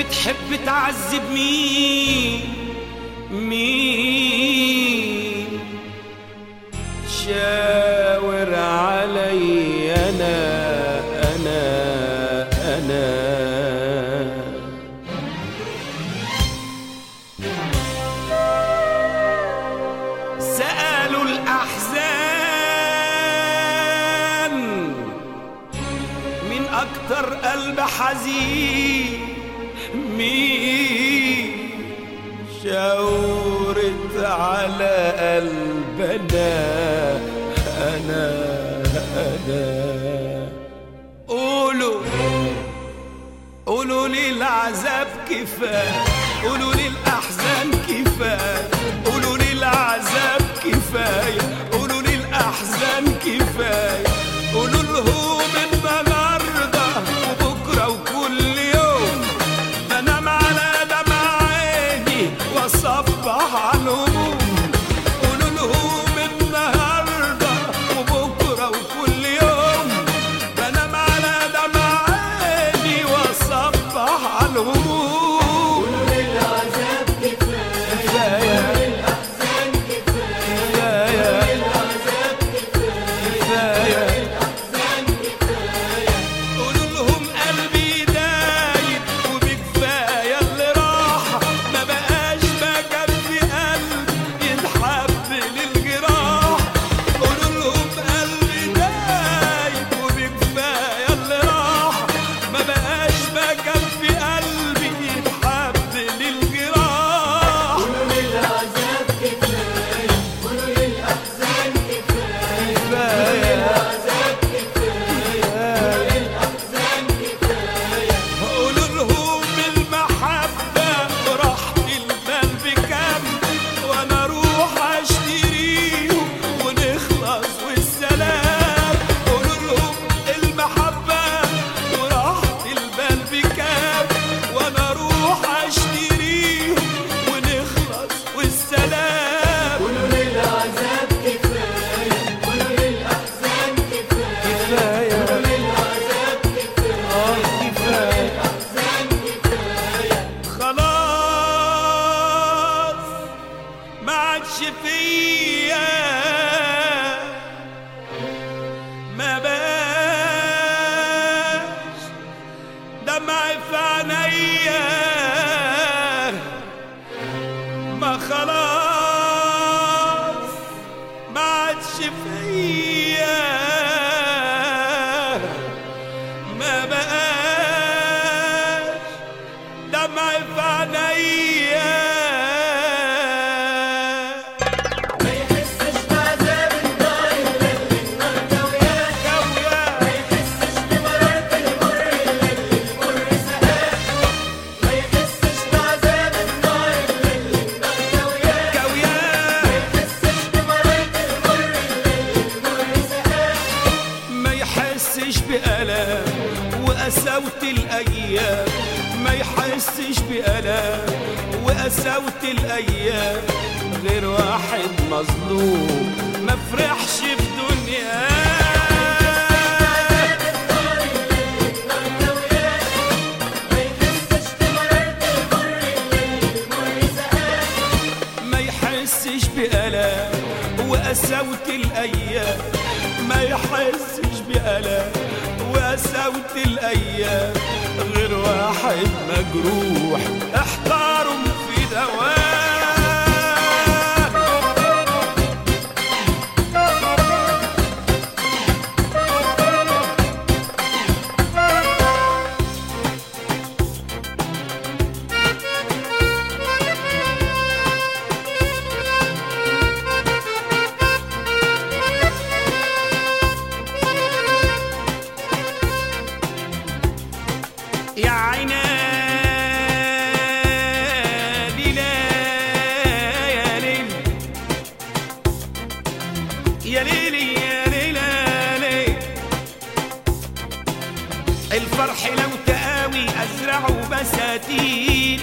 بتحب تعذب مين مين شاور علي انا انا انا سألوا الأحزان من أكتر قلب حزين مين شاورت على قلبنا أنا أنا قولوا قولوا لي العذاب كفاية قولوا لي الأحزان كفاية قولوا لي العذاب كفاية قولوا لي الأحزان كفاية قولوا لهم النهاردة وبكرة وكل يوم بنام على دمع عيني وأصبح على الهموم قولوا لهم النهاردة وبكرة وكل يوم بنام على دمع عيني وأصبح على الهموم العذاب كفاية كفاية الأحزان كفاية كفاية العذاب كفاية كفاية الأحزان كفاية قولوا لهم قلبي دايب وبكفاية اللي راح ما بقاش مكان في قلب يتحب للجراح قولوا لهم قلبي دايب وبكفاية اللي راح ما بقاش مكان في قلبي يتحب للجراح قولوا للعذاب كفاية قولوا للأحزان كفاية كفاية العذاب كفاية الأحزان كفاية قولوا لهم المحبة وراحة البال بكام وانا اروح اشتريهم ونخلص والسلام قولوا لهم المحبة وراحة البال بكام وانا اروح اشتريهم ونخلص والسلام قولوا للعذاب كفاية قولوا للأحزان كفاية كفاية قولوا للعذاب كفاية اه كفاية الأحزان كفاية خلاص ما عادش فيا ما باش دمع في عينيا ما خلاص ما عادش فيا ما بقاش دمع في عينيا ما يحسش بعذاب النار إلا اللي النار كوياه كويا ما يحسش بمرارة المر إلا اللي المر سقاه ما يحسش بعذاب النار إلا اللي النار كوياه كويا ما يحسش بمرارة المر إلا اللي المر سقاه ما يحسش بألم وقساوة الأيام ما يحسش بألم وقساوة الأيام غير واحد مظلوم ما فرحش في دنياه النار إلا اللي النار كوياه ما يحسش بمرارة المر إلا اللي المر سقاه ما يحسش بألم وقساوة الأيام ما يحسش بألم وقساوة الأيام غير واحد مجروح احتارم في دواه يا عيني ليلى يا ليل يا ليل يا ليل يا ليل الفرح لو تقاوي أزرعه بساتين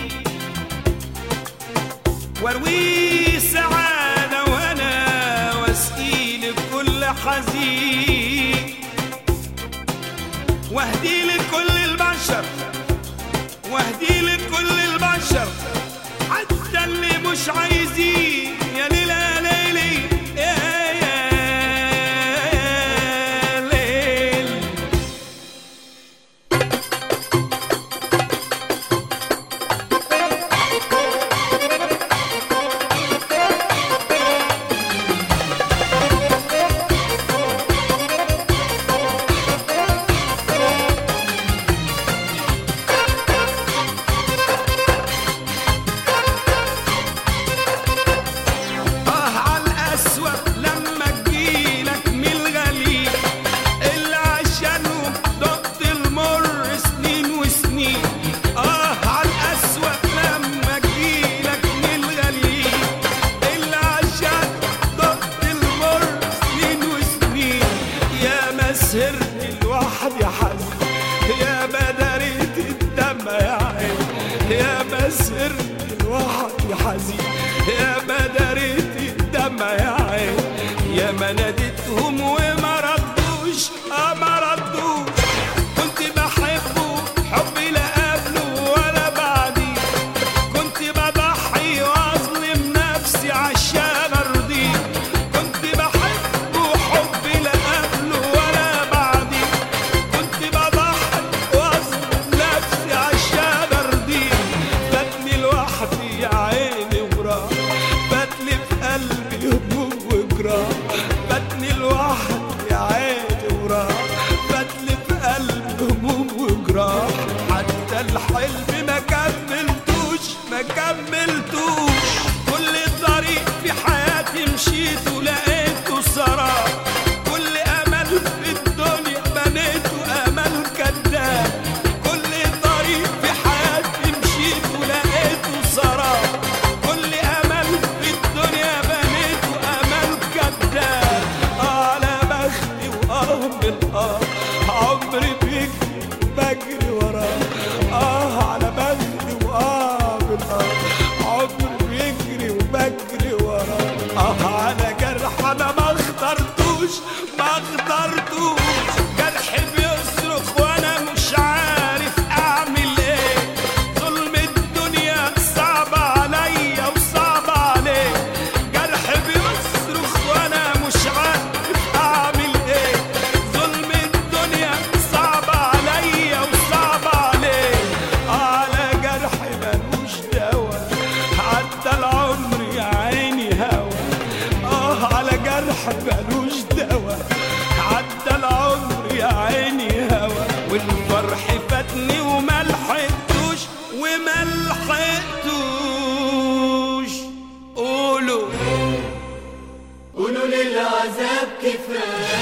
وارويه سعادة وأنا واسقي لكل حزين واهدي لكل البشر واهدي لكل البشر حتى اللي مش عايزين يا ليلى ليلي يا يا ليل اه عالقسوة لما تجيلك من الغليل اللي عشانهم دقت المر سنين وسنين اه عالقسوة لما تجيلك من الغليل اللي عشان دقت المر سنين وسنين يا ما سهرت لوحدي حزين يا ما دريت الدم يا عين يا ما سهرت لوحدي حزين يا ما دريت الدم يا عين يا ما ناديتهم وما ردوش اه ما ردوش كنت بحبه حبي لا قبله ولا بعدي كنت بضحي واظلم نفسي عشان ارضيه كنت بحبه حبي لا قبله ولا بعدي كنت بضحي واظلم نفسي عشان ارضيه فاتني لوحدي يا عيني وراح فاتلي في قلبي هموم وجراح فاتني لوحدي يا عيني وراح فاتلي في قلبي هموم وجراح حتى الحلم ما كملتوش ما كملتوش كل طريق في حياتي مشيته لقيته سراب كل امل في الدنيا بنيته امل كذاب كل طريق في حياتي مشيته لقيته سراب كل امل في الدنيا بنيته امل كذاب على بختي واه بالاه عمري بيجري بجري وراه اه على بختي واه بالاه عمري بيجري وبجري وراه اه على جرح انا ما اخترتوش ما اخترتوش جرح بيصرخ وانا مش عارف اعمل ايه ظلم الدنيا صعب عليا وصعب عليه جرح بيصرخ وانا مش عارف اعمل ايه ظلم الدنيا صعب عليا وصعب عليه على جرح ملوش دوا عدى العمر يا عيني هوا اه على جرح ملوش دوا عدى العمر يا عيني هوا والفرح فاتني وما لحقتوش وما لحقتوش قولوا قولوا للعذاب كفاية